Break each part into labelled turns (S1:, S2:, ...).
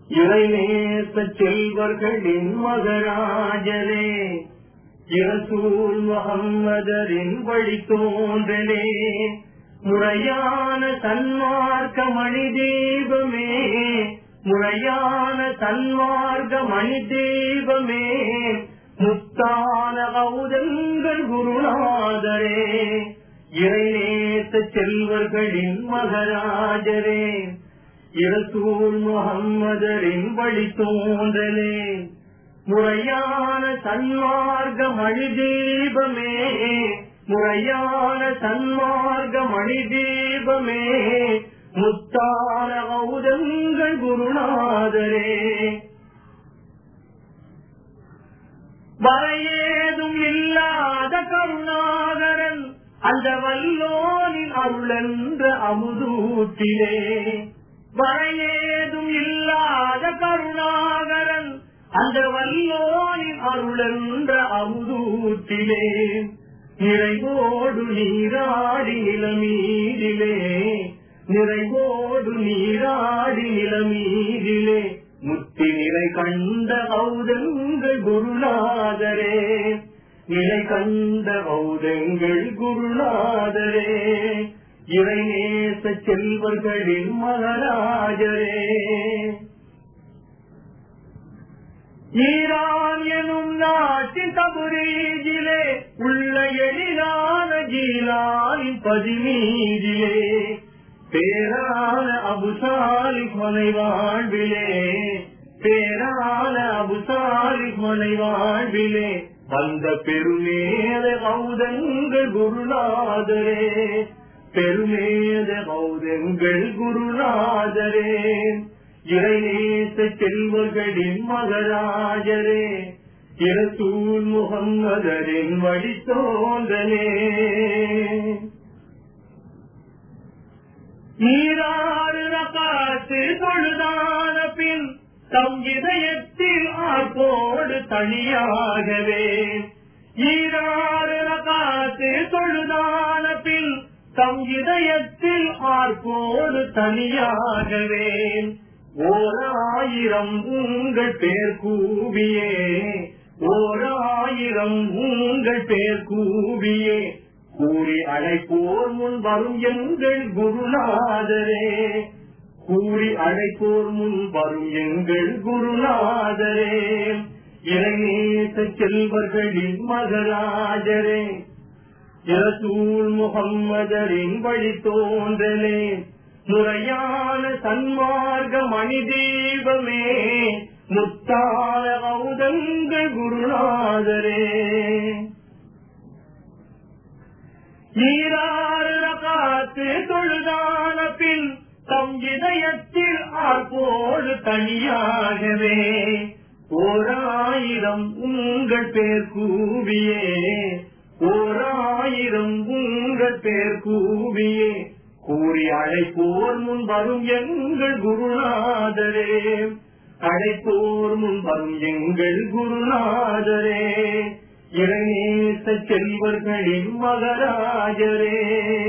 S1: இறைநேச செல்வர்களின் மகராஜரே இரசூல் முகம்மதரின் வழி தோன்றலே முறையான சன்மார்க்க மணி தீபமே முறையான சன்மார்க்க மணி தீபமே முத்தான கௌதங்கள் குருநாதரே இறைநேச செல்வர்களின் மகராஜரே இரசூல் முகம்மதரின் வழி தோன்றலே முறையான சன்மார்க்க மணி தீபமே முறையான சன்மார்க்க மணி தீபமே முத்தான கௌதங்கள் குருநாதரே வரையேதும் இல்லாத கருணாகரன் அந்த வல்லோனின் அருளென்ற அமுதூட்டிலே வரையேதும் இல்லாத கருணாகரன் அந்த வல்லோனின் அருளென்ற அமுதூட்டிலே நிறைவோடு நீராடி நிலமீதிலே நிறைவோடு நீராடி நிலமீதிலே முத்தி நிலை கண்ட கௌதங்கள் குருநாதரே நிலை கண்ட கௌதங்கள் குருநாதரே இறைநேச செல்வர்களின் மகராஜரே ஈரான் எனும் நாட்டின் தபுரீஜிலே உள்ள எழிலான ஜீலானின் பதிமீதிலே பேரான அபுசாலி மனை வாழ்விலே பேரான அபுசாலி மனை வாழ்விலே வந்த பெருமேத கௌதங்கள் குருநாதரே பெருமேத கௌதங்கள் குருநாதரே இறைநேச செல்வர்களின் மகராஜரே இரசூல் முகம்மதரின் வழி தோன்றலே நீராறு ரகாத்து தொழுதான பின் தம் இதயத்தில் ஆர்ப்போடு தனியாகவே ஈராறு ரகாத்து தொழுதான பின் தம் இதயத்தில் ஆர்ப்போடு தனியாகவே ஓர் ஆயிரம் உங்கள் பேர் கூவியே ஓர் ஆயிரம் உங்கள் பேர் கூவியே கூறி அழைப்போர் முன் வரும் எங்கள் குருநாதரே கூறி அழைப்போர் முன் வரும் எங்கள் குருநாதரே இறைநேச செல்வர்களின் மகராஜரே இரசூல் முகம்மதரின் வழி தோன்றலே முறையான சன்மார்க்க மணி தீபமே முத்தான கௌதங்கள் குருநாதரே நீராறு ரகாத்து தொழுதான பின் தம் இதயத்தில் ஆர்ப்போடு தனியாகவே ஓராயிரம் உங்கள் பேர் கூவியே ஓராயிரம் உங்கள் பேர் கூவியே கூறி அழைப்போர் முன் வரும் எங்கள் குருநாதரே அழைப்போர் முன் வரும் எங்கள் குருநாதரே இறைநேச செல்வர்களின் மகராஜரே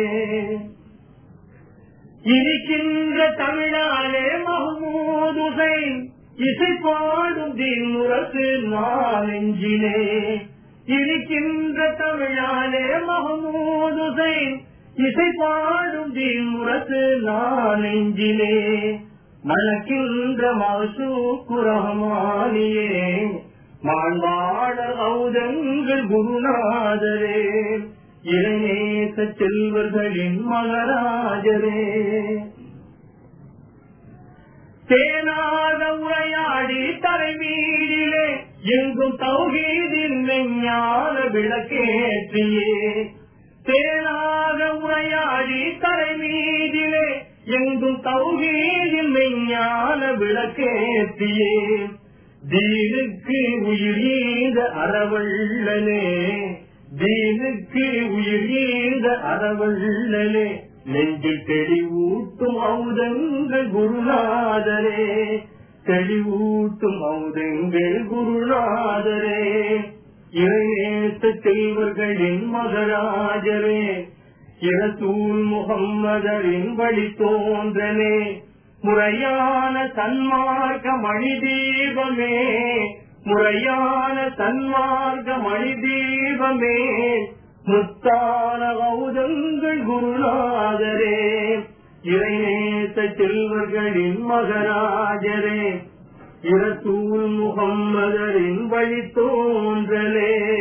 S1: இருக்கின்ற தமிழாலே மஹமூது ஹுசைன் இசை பாடும் தீன்முரசு நாளெஞ்சிலே இருக்கின்ற தமிழாலே மஹமூது ஹுசைன் இசை பாடும் தீன்முரசு நாளெஞ்சிலே மணக்கின்ற மசூக்கு ரஹ்மானியே மாண்பாட கௌதங்கள் குருநாதரே இளைநேச செல்வர்களின் மகராஜரே தேனாக உரையாடி தலைமீடிலே எங்கும் தௌகீதின் மெஞ்ஞான விளக்கேற்றியே தேனாக உரையாடி தலைமீதிலே எங்கும் தௌகீதின் மெஞ்ஞான விளக்கேற்றியே தீனுக்கு உயிர் ஈந்த அறவள்ளனே தீனுக்கு உயிர் ஈந்த அறவள்ளனே நெஞ்சில் தெளிவூட்டும் ஔதங்கள் குருநாதரே தெளிவூட்டும் ஔதங்கள் குருநாதரே இறைநேச செல்வர்களின் மகராஜரே இரசூல் முகம்மதரின் வழி தோன்றனே முறையான சன்மார்க்க மணி தீபமே முறையான சன்மார்க்க மணி தீபமே முத்தான கௌதங்கள் குருநாதரே இறைநேச செல்வர்களின் மகராஜரே இரசூல் முகம்மதரின் வழி தோன்றலே